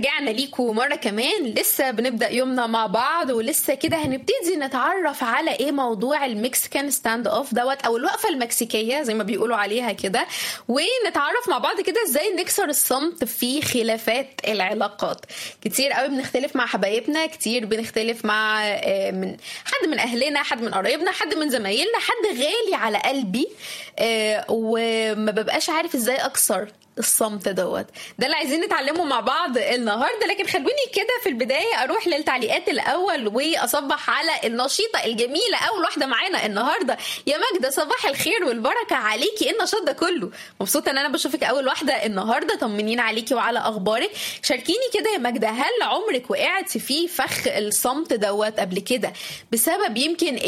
رجعنا ليكم مرة كمان لسه بنبدأ يومنا مع بعض ولسه كده هنبتدي نتعرف على ايه موضوع المكسيكان ستاند اوف دوت او الوقفة المكسيكية زي ما بيقولوا عليها كده ونتعرف مع بعض كده ازاي نكسر الصمت في خلافات العلاقات كتير قوي بنختلف مع حبايبنا كتير بنختلف مع آه، من حد من اهلنا حد من قرايبنا حد من زمايلنا حد غالي على قلبي آه، وما ببقاش عارف ازاي اكسر الصمت دوت ده اللي عايزين نتعلمه مع بعض النهارده لكن خلوني كده في البدايه اروح للتعليقات الاول واصبح على النشيطه الجميله اول واحده معانا النهارده يا ماجده صباح الخير والبركه عليكي ايه النشاط ده كله مبسوطه ان انا بشوفك اول واحده النهارده طمنين عليكي وعلى اخبارك شاركيني كده يا ماجده هل عمرك وقعتي في فخ الصمت دوت قبل كده بسبب يمكن